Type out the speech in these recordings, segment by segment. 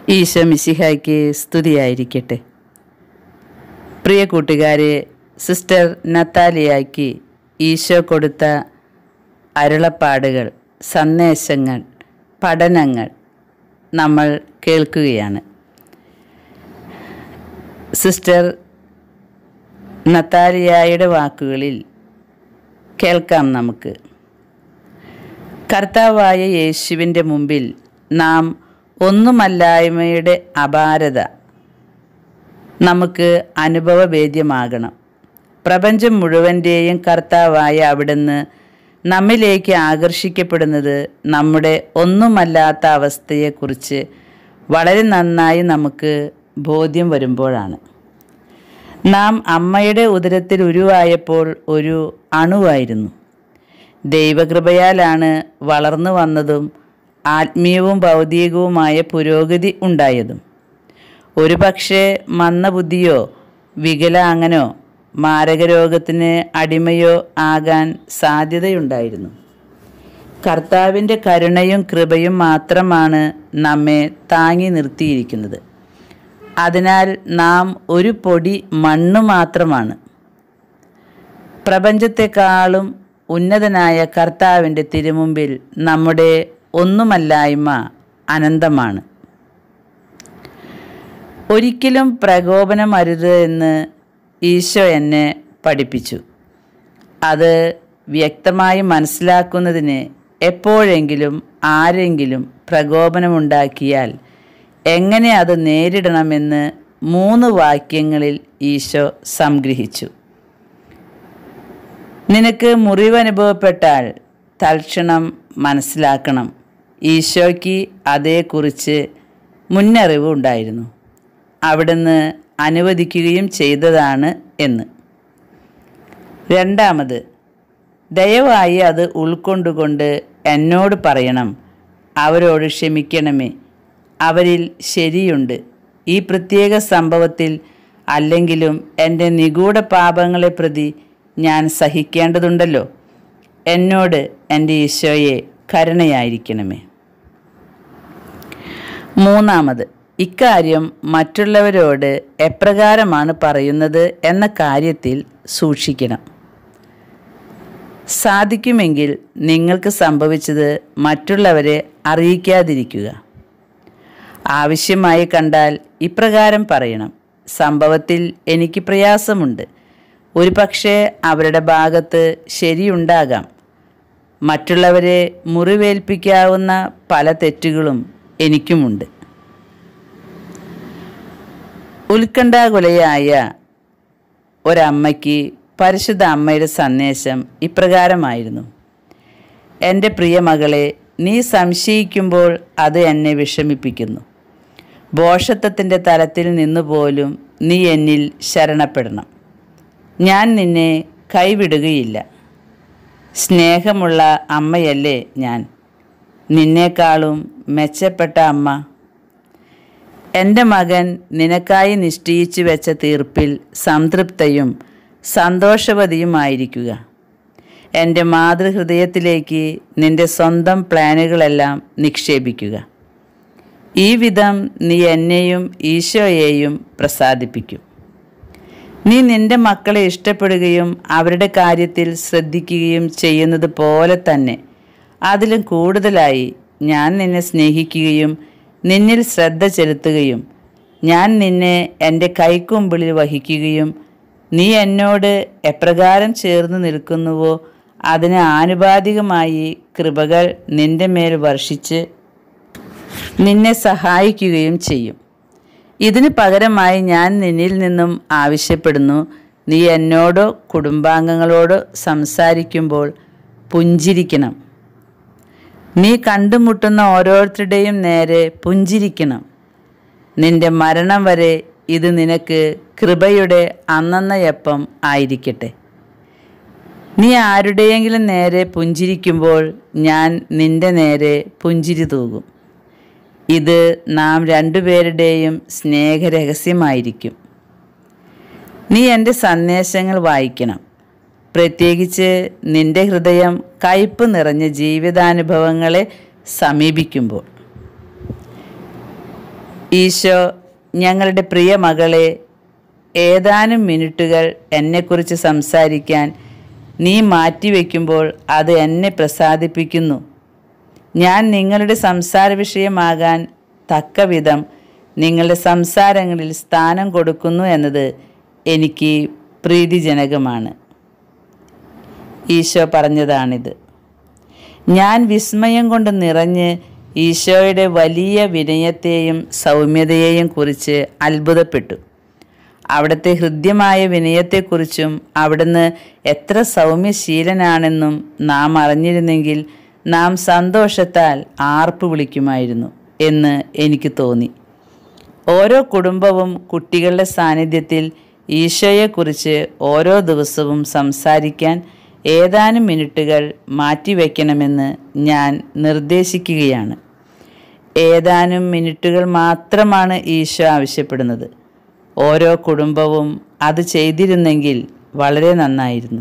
ഈശോ മിശിഹായ്ക്ക് സ്തുതിയായിരിക്കട്ടെ പ്രിയ കൂട്ടുകാരെ സിസ്റ്റർ നത്താലിയായ്ക്ക് ഈശോ കൊടുത്ത അരുളപ്പാടുകൾ സന്ദേശങ്ങൾ പഠനങ്ങൾ നമ്മൾ കേൾക്കുകയാണ് സിസ്റ്റർ നത്താലിയായുടെ വാക്കുകളിൽ കേൾക്കാം നമുക്ക് കർത്താവായ യേശുവിൻ്റെ മുമ്പിൽ നാം ഒന്നുമല്ലായ്മയുടെ അപാരത നമുക്ക് അനുഭവവേദ്യമാകണം പ്രപഞ്ചം മുഴുവൻ്റെയും കർത്താവായ അവിടുന്ന് നമ്മിലേക്ക് ആകർഷിക്കപ്പെടുന്നത് നമ്മുടെ ഒന്നുമല്ലാത്ത അവസ്ഥയെക്കുറിച്ച് വളരെ നന്നായി നമുക്ക് ബോധ്യം വരുമ്പോഴാണ് നാം അമ്മയുടെ ഉദരത്തിൽ ഉരുവായപ്പോൾ ഒരു അണുവായിരുന്നു ദൈവകൃപയാലാണ് വളർന്നു വന്നതും ആത്മീയവും ഭൗതികവുമായ പുരോഗതി ഉണ്ടായതും ഒരുപക്ഷെ മന്ദബുദ്ധിയോ വികലാംഗനോ മാരകരോഗത്തിന് അടിമയോ ആകാൻ സാധ്യതയുണ്ടായിരുന്നു കർത്താവിൻ്റെ കരുണയും കൃപയും മാത്രമാണ് നമ്മെ താങ്ങി നിർത്തിയിരിക്കുന്നത് അതിനാൽ നാം ഒരു പൊടി മണ്ണ് മാത്രമാണ് പ്രപഞ്ചത്തെക്കാളും ഉന്നതനായ കർത്താവിൻ്റെ തിരുമുമ്പിൽ നമ്മുടെ ഒന്നുമല്ലായ്മ അനന്തമാണ് ഒരിക്കലും പ്രകോപനമരുത് എന്ന് ഈശോ എന്നെ പഠിപ്പിച്ചു അത് വ്യക്തമായി മനസ്സിലാക്കുന്നതിന് എപ്പോഴെങ്കിലും ആരെങ്കിലും പ്രകോപനമുണ്ടാക്കിയാൽ എങ്ങനെ അത് നേരിടണമെന്ന് മൂന്ന് വാക്യങ്ങളിൽ ഈശോ സംഗ്രഹിച്ചു നിനക്ക് മുറിവ് അനുഭവപ്പെട്ടാൽ തൽക്ഷണം മനസ്സിലാക്കണം ഈശോയ്ക്ക് അതേക്കുറിച്ച് മുന്നറിവ് ഉണ്ടായിരുന്നു അവിടുന്ന് അനുവദിക്കുകയും ചെയ്തതാണ് എന്ന് രണ്ടാമത് ദയവായി അത് ഉൾക്കൊണ്ടുകൊണ്ട് എന്നോട് പറയണം അവരോട് ക്ഷമിക്കണമേ അവരിൽ ശരിയുണ്ട് ഈ പ്രത്യേക സംഭവത്തിൽ അല്ലെങ്കിലും എൻ്റെ നിഗൂഢ പാപങ്ങളെ പ്രതി ഞാൻ സഹിക്കേണ്ടതുണ്ടല്ലോ എന്നോട് എൻ്റെ ഈശോയെ കരുണയായിരിക്കണമേ മൂന്നാമത് ഇക്കാര്യം മറ്റുള്ളവരോട് എപ്രകാരമാണ് പറയുന്നത് എന്ന കാര്യത്തിൽ സൂക്ഷിക്കണം സാധിക്കുമെങ്കിൽ നിങ്ങൾക്ക് സംഭവിച്ചത് മറ്റുള്ളവരെ അറിയിക്കാതിരിക്കുക ആവശ്യമായി കണ്ടാൽ ഇപ്രകാരം പറയണം സംഭവത്തിൽ എനിക്ക് പ്രയാസമുണ്ട് ഒരു പക്ഷേ അവരുടെ ഭാഗത്ത് ശരിയുണ്ടാകാം മറ്റുള്ളവരെ മുറിവേൽപ്പിക്കാവുന്ന പല തെറ്റുകളും എനിക്കുമുണ്ട് ഉത്കണ്ഠാകുലയായ ഒരമ്മയ്ക്ക് പരിശുദ്ധ അമ്മയുടെ സന്ദേശം ഇപ്രകാരമായിരുന്നു എൻ്റെ പ്രിയ മകളെ നീ സംശയിക്കുമ്പോൾ അത് എന്നെ വിഷമിപ്പിക്കുന്നു ബോഷത്വത്തിൻ്റെ തലത്തിൽ നിന്നുപോലും നീ എന്നിൽ ശരണപ്പെടണം ഞാൻ നിന്നെ കൈവിടുകയില്ല സ്നേഹമുള്ള അമ്മയല്ലേ ഞാൻ നിന്നേക്കാളും മെച്ചപ്പെട്ട അമ്മ എൻ്റെ മകൻ നിനക്കായി നിശ്ചയിച്ചു വെച്ച തീർപ്പിൽ സംതൃപ്തയും സന്തോഷവതിയുമായിരിക്കുക എൻ്റെ മാതൃഹൃദയത്തിലേക്ക് നിന്റെ സ്വന്തം പ്ലാനുകളെല്ലാം നിക്ഷേപിക്കുക ഈ വിധം നീ എന്നെയും ഈശോയെയും പ്രസാദിപ്പിക്കും നീ നിന്റെ മക്കളെ ഇഷ്ടപ്പെടുകയും അവരുടെ കാര്യത്തിൽ ശ്രദ്ധിക്കുകയും ചെയ്യുന്നത് പോലെ തന്നെ അതിലും കൂടുതലായി ഞാൻ നിന്നെ സ്നേഹിക്കുകയും നിന്നിൽ ശ്രദ്ധ ചെലുത്തുകയും ഞാൻ നിന്നെ എൻ്റെ കൈക്കുമ്പിളിൽ വഹിക്കുകയും നീ എന്നോട് എപ്രകാരം ചേർന്ന് നിൽക്കുന്നുവോ അതിന് ആനുപാതികമായി കൃപകൾ നിന്റെ മേൽ വർഷിച്ച് നിന്നെ സഹായിക്കുകയും ചെയ്യും ഇതിന് പകരമായി ഞാൻ നിന്നിൽ നിന്നും ആവശ്യപ്പെടുന്നു നീ എന്നോടോ കുടുംബാംഗങ്ങളോടോ സംസാരിക്കുമ്പോൾ പുഞ്ചിരിക്കണം നീ കണ്ടുമുട്ടുന്ന ഓരോരുത്തരുടെയും നേരെ പുഞ്ചിരിക്കണം നിന്റെ മരണം വരെ ഇത് നിനക്ക് കൃപയുടെ അന്നന്നയപ്പം ആയിരിക്കട്ടെ നീ ആരുടെയെങ്കിലും നേരെ പുഞ്ചിരിക്കുമ്പോൾ ഞാൻ നിന്റെ നേരെ പുഞ്ചിരി തൂകും ഇത് നാം രണ്ടുപേരുടെയും സ്നേഹരഹസ്യമായിരിക്കും നീ എൻ്റെ സന്ദേശങ്ങൾ വായിക്കണം പ്രത്യേകിച്ച് നിന്റെ ഹൃദയം കയ്പ് നിറഞ്ഞ ജീവിതാനുഭവങ്ങളെ സമീപിക്കുമ്പോൾ ഈശോ ഞങ്ങളുടെ പ്രിയ മകളെ ഏതാനും മിനിറ്റുകൾ എന്നെക്കുറിച്ച് സംസാരിക്കാൻ നീ മാറ്റിവെക്കുമ്പോൾ അത് എന്നെ പ്രസാദിപ്പിക്കുന്നു ഞാൻ നിങ്ങളുടെ സംസാര വിഷയമാകാൻ തക്കവിധം നിങ്ങളുടെ സംസാരങ്ങളിൽ സ്ഥാനം കൊടുക്കുന്നു എന്നത് എനിക്ക് പ്രീതിജനകമാണ് ഈശോ പറഞ്ഞതാണിത് ഞാൻ വിസ്മയം കൊണ്ട് നിറഞ്ഞ് ഈശോയുടെ വലിയ വിനയത്തെയും സൗമ്യതയെയും കുറിച്ച് അത്ഭുതപ്പെട്ടു അവിടുത്തെ ഹൃദ്യമായ വിനയത്തെക്കുറിച്ചും അവിടുന്ന് എത്ര സൗമ്യശീലനാണെന്നും നാം അറിഞ്ഞിരുന്നെങ്കിൽ നാം സന്തോഷത്താൽ ആർപ്പ് വിളിക്കുമായിരുന്നു എന്ന് എനിക്ക് തോന്നി ഓരോ കുടുംബവും കുട്ടികളുടെ സാന്നിധ്യത്തിൽ ഈശോയെക്കുറിച്ച് ഓരോ ദിവസവും സംസാരിക്കാൻ ഏതാനും മിനിറ്റുകൾ മാറ്റിവെക്കണമെന്ന് ഞാൻ നിർദ്ദേശിക്കുകയാണ് ഏതാനും മിനിറ്റുകൾ മാത്രമാണ് ഈശോ ആവശ്യപ്പെടുന്നത് ഓരോ കുടുംബവും അത് ചെയ്തിരുന്നെങ്കിൽ വളരെ നന്നായിരുന്നു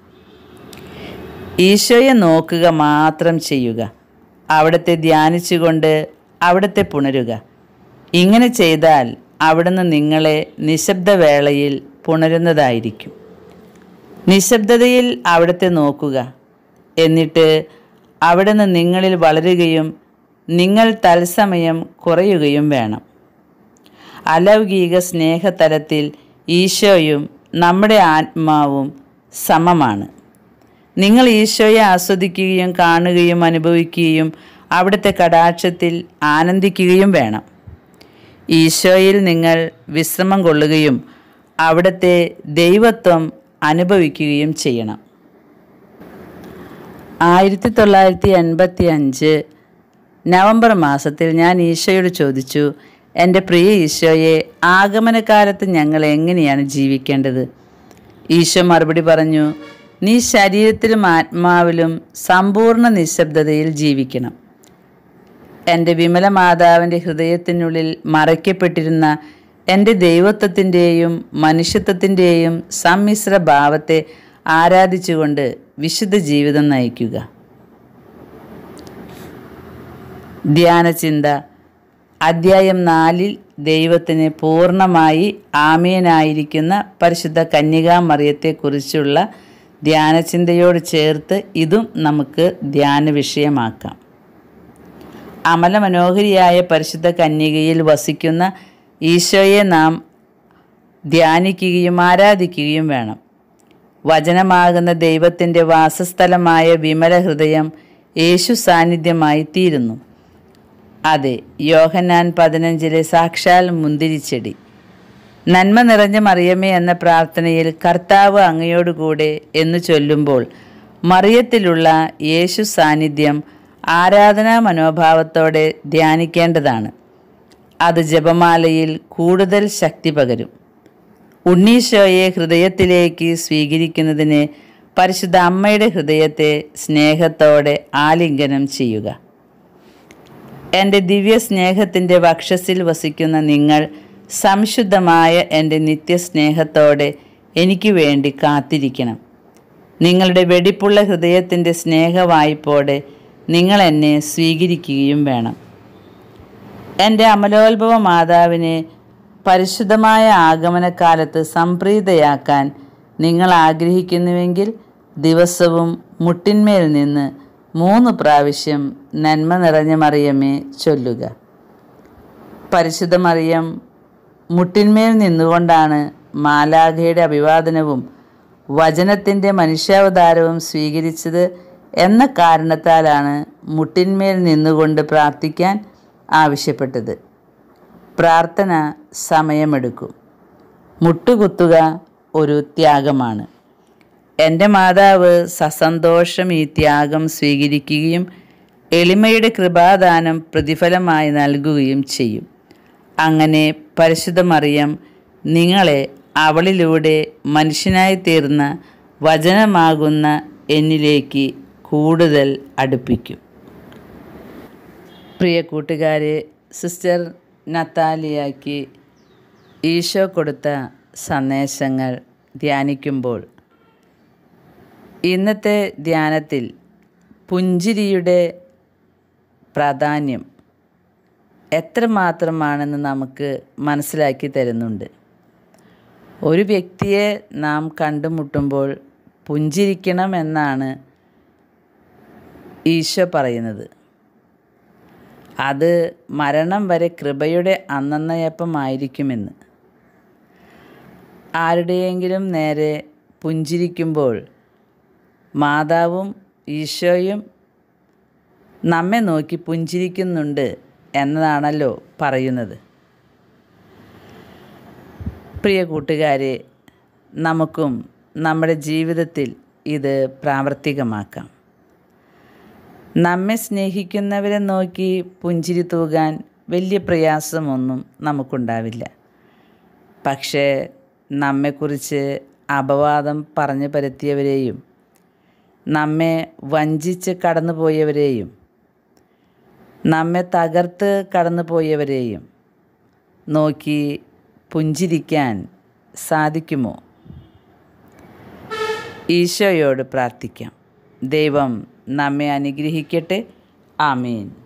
ഈശോയെ നോക്കുക മാത്രം ചെയ്യുക അവിടുത്തെ ധ്യാനിച്ചുകൊണ്ട് അവിടുത്തെ പുണരുക ഇങ്ങനെ ചെയ്താൽ അവിടുന്ന് നിങ്ങളെ നിശബ്ദവേളയിൽ പുണരുന്നതായിരിക്കും നിശബ്ദതയിൽ അവിടുത്തെ നോക്കുക എന്നിട്ട് അവിടുന്ന് നിങ്ങളിൽ വളരുകയും നിങ്ങൾ തത്സമയം കുറയുകയും വേണം അലൗകിക സ്നേഹതലത്തിൽ ഈശോയും നമ്മുടെ ആത്മാവും സമമാണ് നിങ്ങൾ ഈശോയെ ആസ്വദിക്കുകയും കാണുകയും അനുഭവിക്കുകയും അവിടുത്തെ കടാക്ഷത്തിൽ ആനന്ദിക്കുകയും വേണം ഈശോയിൽ നിങ്ങൾ വിശ്രമം കൊള്ളുകയും അവിടുത്തെ ദൈവത്വം അനുഭവിക്കുകയും ചെയ്യണം ആയിരത്തി തൊള്ളായിരത്തി എൺപത്തി അഞ്ച് നവംബർ മാസത്തിൽ ഞാൻ ഈശോയോട് ചോദിച്ചു എൻ്റെ പ്രിയ ഈശോയെ ആഗമനകാലത്ത് ഞങ്ങൾ എങ്ങനെയാണ് ജീവിക്കേണ്ടത് ഈശോ മറുപടി പറഞ്ഞു നീ ശരീരത്തിലും ആത്മാവിലും സമ്പൂർണ്ണ നിശബ്ദതയിൽ ജീവിക്കണം എൻ്റെ വിമല മാതാവിൻ്റെ ഹൃദയത്തിനുള്ളിൽ മറയ്ക്കപ്പെട്ടിരുന്ന എൻ്റെ ദൈവത്വത്തിൻ്റെയും മനുഷ്യത്വത്തിൻ്റെയും സമ്മിശ്ര ഭാവത്തെ ആരാധിച്ചുകൊണ്ട് വിശുദ്ധ ജീവിതം നയിക്കുക ധ്യാനചിന്ത അദ്ധ്യായം നാലിൽ ദൈവത്തിന് പൂർണ്ണമായി ആമീനായിരിക്കുന്ന പരിശുദ്ധ കന്യകാമറിയത്തെക്കുറിച്ചുള്ള ധ്യാനചിന്തയോട് ചേർത്ത് ഇതും നമുക്ക് ധ്യാന വിഷയമാക്കാം അമലമനോഹരിയായ പരിശുദ്ധ കന്യകയിൽ വസിക്കുന്ന ഈശോയെ നാം ധ്യാനിക്കുകയും ആരാധിക്കുകയും വേണം വചനമാകുന്ന ദൈവത്തിൻ്റെ വാസസ്ഥലമായ വിമല ഹൃദയം യേശു സാന്നിധ്യമായി തീരുന്നു അതെ യോഹന്നാൻ പതിനഞ്ചിലെ സാക്ഷാൽ മുന്തിരിച്ചെടി നന്മ നിറഞ്ഞ മറിയമേ എന്ന പ്രാർത്ഥനയിൽ കർത്താവ് അങ്ങയോടുകൂടെ എന്ന് ചൊല്ലുമ്പോൾ മറിയത്തിലുള്ള യേശു സാന്നിധ്യം ആരാധനാ മനോഭാവത്തോടെ ധ്യാനിക്കേണ്ടതാണ് അത് ജപമാലയിൽ കൂടുതൽ ശക്തി പകരും ഉണ്ണീശോയെ ഹൃദയത്തിലേക്ക് സ്വീകരിക്കുന്നതിന് പരിശുദ്ധ അമ്മയുടെ ഹൃദയത്തെ സ്നേഹത്തോടെ ആലിംഗനം ചെയ്യുക എൻ്റെ ദിവ്യ സ്നേഹത്തിൻ്റെ വക്ഷസിൽ വസിക്കുന്ന നിങ്ങൾ സംശുദ്ധമായ എൻ്റെ നിത്യസ്നേഹത്തോടെ എനിക്ക് വേണ്ടി കാത്തിരിക്കണം നിങ്ങളുടെ വെടിപ്പുള്ള ഹൃദയത്തിൻ്റെ സ്നേഹവായ്പോടെ നിങ്ങൾ എന്നെ സ്വീകരിക്കുകയും വേണം എൻ്റെ അമലോത്ഭവ മാതാവിനെ പരിശുദ്ധമായ ആഗമനകാലത്ത് സംപ്രീതയാക്കാൻ നിങ്ങൾ ആഗ്രഹിക്കുന്നുവെങ്കിൽ ദിവസവും മുട്ടിന്മേൽ നിന്ന് മൂന്ന് പ്രാവശ്യം നന്മ നിറഞ്ഞ മറിയമേ ചൊല്ലുക പരിശുദ്ധ മറിയം മുട്ടിന്മേൽ നിന്നുകൊണ്ടാണ് മാലാഖയുടെ അഭിവാദനവും വചനത്തിൻ്റെ മനുഷ്യാവതാരവും സ്വീകരിച്ചത് എന്ന കാരണത്താലാണ് മുട്ടിന്മേൽ നിന്നുകൊണ്ട് പ്രാർത്ഥിക്കാൻ ആവശ്യപ്പെട്ടത് പ്രാർത്ഥന സമയമെടുക്കും മുട്ടുകുത്തുക ഒരു ത്യാഗമാണ് എൻ്റെ മാതാവ് സസന്തോഷം ഈ ത്യാഗം സ്വീകരിക്കുകയും എളിമയുടെ കൃപാദാനം പ്രതിഫലമായി നൽകുകയും ചെയ്യും അങ്ങനെ പരിശുദ്ധ മറിയം നിങ്ങളെ അവളിലൂടെ മനുഷ്യനായി തീർന്ന വചനമാകുന്ന എന്നിലേക്ക് കൂടുതൽ അടുപ്പിക്കും പ്രിയ കൂട്ടുകാരെ സിസ്റ്റർ നത്താലിയയ്ക്ക് ഈശോ കൊടുത്ത സന്ദേശങ്ങൾ ധ്യാനിക്കുമ്പോൾ ഇന്നത്തെ ധ്യാനത്തിൽ പുഞ്ചിരിയുടെ പ്രാധാന്യം എത്രമാത്രമാണെന്ന് നമുക്ക് മനസ്സിലാക്കി തരുന്നുണ്ട് ഒരു വ്യക്തിയെ നാം കണ്ടുമുട്ടുമ്പോൾ പുഞ്ചിരിക്കണം എന്നാണ് ഈശോ പറയുന്നത് അത് മരണം വരെ കൃപയുടെ അന്നന്നയപ്പമായിരിക്കുമെന്ന് ആരുടെയെങ്കിലും നേരെ പുഞ്ചിരിക്കുമ്പോൾ മാതാവും ഈശോയും നമ്മെ നോക്കി പുഞ്ചിരിക്കുന്നുണ്ട് എന്നതാണല്ലോ പറയുന്നത് പ്രിയ കൂട്ടുകാരെ നമുക്കും നമ്മുടെ ജീവിതത്തിൽ ഇത് പ്രാവർത്തികമാക്കാം നമ്മെ സ്നേഹിക്കുന്നവരെ നോക്കി പുഞ്ചിരി തൂകാൻ വലിയ പ്രയാസമൊന്നും നമുക്കുണ്ടാവില്ല പക്ഷേ നമ്മെക്കുറിച്ച് അപവാദം പറഞ്ഞു പരത്തിയവരെയും നമ്മെ വഞ്ചിച്ച് കടന്നുപോയവരെയും നമ്മെ തകർത്ത് കടന്നുപോയവരെയും നോക്കി പുഞ്ചിരിക്കാൻ സാധിക്കുമോ ഈശോയോട് പ്രാർത്ഥിക്കാം ദൈവം നമ്മെ അനുഗ്രഹിക്കട്ടെ ആമീൻ